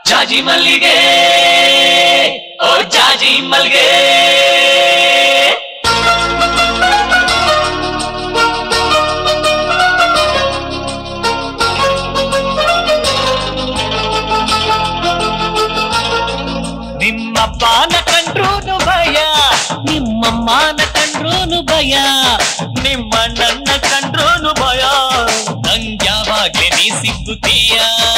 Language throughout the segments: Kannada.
ಜಾಜಿ ಮಲ್ಲಿಗೆ ಓ ಜಾಜಿ ಮಲ್ಲಿಗೆ ನಿಮ್ಮಪ್ಪನ ಕಂಡ್ರೂನು ಭಯ ನಿಮ್ಮಮ್ಮನ ಕಂಡ್ರೂನು ಭಯ ನಿಮ್ಮ ನನ್ನ ಕಂಡ್ರೂನು ಭಯ ನಂಗ್ ಯಾವಾಗ್ಲೇ ನೀ ಸಿಕ್ಕುತ್ತೀಯ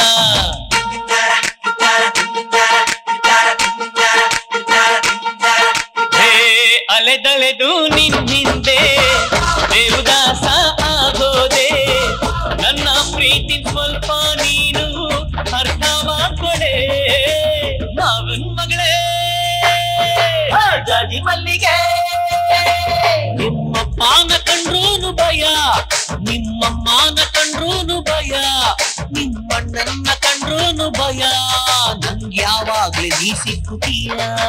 ಹೇ ಅಲೆದಳೆದು ನಿನ್ನಿಂದೆ ದೇವದಾಸ ಆಗೋದೆ ನನ್ನ ಪ್ರೀತಿ ಸ್ವಲ್ಪ ನೀನು ಅರ್ಥ ಮಾಡ್ಕೊಡೆ ನಾವನ್ ಮಗಳೇ ಜಾಜಿ ಮಲ್ಲಿಗೆ ನಿಮ್ಮ ಪಾನ ಕಂಡ್ರೂನು ಭಯ ನಿಮ್ಮ ಮಾನ ಕಂಡ್ರೂನು ಭಯ ನಿಮ್ಮಣ್ಣನ್ನ ಕಂಡ್ರೂನು ಭಯ ನಂಗ್ ಯಾವಾಗ್ಲೇ ನೀ ಸಿಕ್ಕುತ್ತೀಯ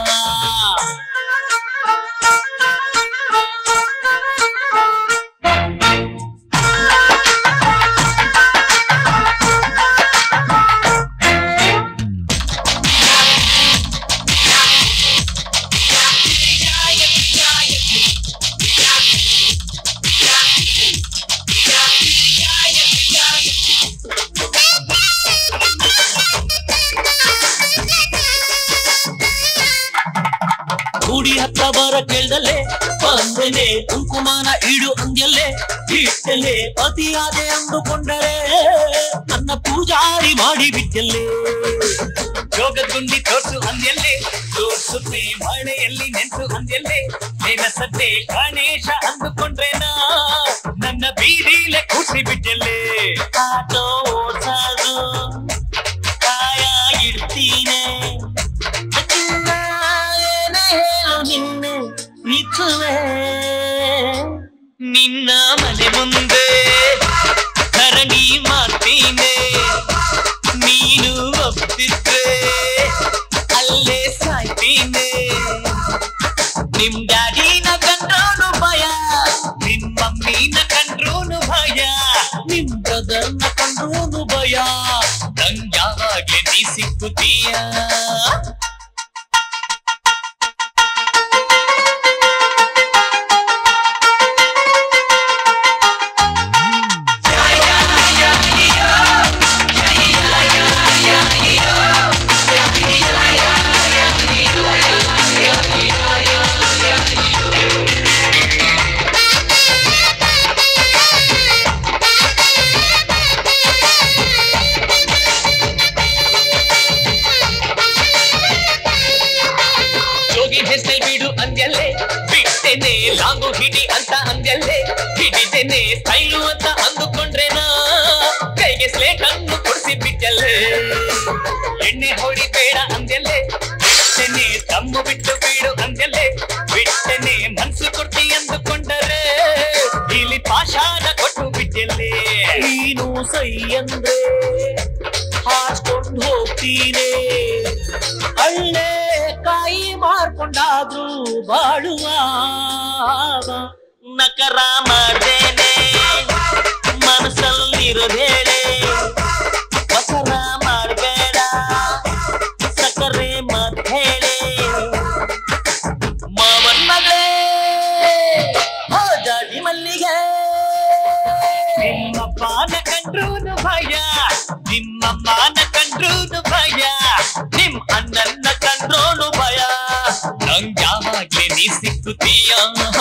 ಕೂಡಿ ಹತ್ತ ಬರ ಕೇಳ್ದಲ್ಲೇ ಬಂದನೆ ಕುಂಕುಮಾನ ಇಡು ಅಂದ್ಯಲ್ಲೇ ಇಟ್ಟಲೆ ಅತಿಯಾದೆ ಅಂದುಕೊಂಡರೆ ನನ್ನ ಪೂಜಾರಿ ಮಾಡಿ ಬಿಟ್ಟಲ್ಲೇ ಯೋಗದುಂಡಿ ತೋರ್ಸು ಅಂದ್ಯಲ್ಲೇ ತೋರ್ಸುತ್ತೆ ಮಳೆಯಲ್ಲಿ ನೆನ್ಸು ಅಂದ್ಯಲ್ಲೇ ನೆನಸತ್ತೆ ಗಣೇಶ ಅಂದುಕೊಂಡ್ರೇನಾ ನನ್ನ ಬೀದಿಲೆ ಕೂಸಿ ಬಿಟ್ಟಲ್ಲೇ ಆಟೋ ಓಡ್ಸೋದು ಕಾಯ ಇಡ್ತೀನಿ ಚಿನ್ನ ಏನ ಹೇಳು ನಿನ್ನ ನಿಚ್ಚುವೆ ನಿನ್ನ ಮನೆ ಮುಂದೆ ಧರಣಿ ಮಾಡ್ತೀನಿ ನೀನು ಒಪ್ಪಿದ್ರೆ ಅಲ್ಲೇ ಸಾಯ್ತೀನಿ ನಿಮ್ ಡ್ಯಾಡಿನ ಕಂಡ್ರೋನು ಭಯ ನಿಮ್ ಮಮ್ಮಿನ ಕಂಡ್ರೋನು ಭಯ ನಿಮ್ ಬ್ರದರ್ನ ಕಂಡ್ರೋನು ಭಯ ನಂಗ್ ಯಾವಾಗ್ಲೇ ನೀ ಸಿಕ್ಕುತ್ತೀಯ ಜೋಗಿ ಹೆಸಲ್ ಬಿಡು ಅಂದ್ಯಲ್ಲೇ ಬಿಟ್ಟೆನೆ ಲಾಂಗು ಹಿಡಿ ಅಂತ ಅಂದ್ಯಲ್ಲೇ ಹಿಡಿದೇನೆ ಸ್ಟೈಲು ಅಂತ ಅಂದುಕೊಂಡ್ರೇನಾ ಕೈಗೆ ಸ್ಲೇಟ್ ಅನ್ನು ಕೊಡಿಸಿ ಬಿಟ್ಟಲ್ಲೇ ಎಣ್ಣೆ ಹೊಡಿಬೇಡ ಅಂದ್ಯಲ್ಲೇ ಬಿಟ್ಟೆನೆ ತಮ್ಮು ಬಿಟ್ಟು ಬೀಡು ಅಂದ್ಯಲ್ಲೇ ಬಿಟ್ಟೆನೆ ಮನ್ಸು ಕೊಡ್ತಿ ಅಂದುಕೊಂಡರೆ ಇಲ್ಲಿ ಪಾಷಾಣ ಕೊಟ್ಟು ಬಿಟ್ಟಲ್ಲೇ ನೀನು ಸೈ ಅಂದ್ರೆ ಹಾಸ್ಕೊಂಡು ಹೋಗ್ತೀನಿ ಅಲ್ಲೇ ಕಾಯಿ ಮಾರ್ಕೊಂಡಾದ್ರು ಬಾಳುವ ನಕರ ಮಾಡ್ದೇನೆ ಮನಸ್ಸಲ್ಲಿರೋದೇಳೆ ಬಸರ ಮಾಡಬೇಡ ಸಕ್ಕರೆ ಮತ್ತೇಳೆ ಮಾವನ್ ಮಗಳೇ ಹೋ ಜಾಜಿ ಮಲ್ಲಿಗೆ ನಿಮ್ಮಪ್ಪನ ಕಂಡ್ರೂನು ಭಯ ನಿಮ್ಮಮ್ಮನ ಕಂಡ್ರೂನು ಭಯ ನಿಮ್ ಅಣ್ಣನ್ನ ಕಂಡ್ರೋನು ಭಯ ನಂಗ್ ಯಾವಾಗ್ಲೇ ನೀ ಸಿಕ್ಕುತ್ತೀಯ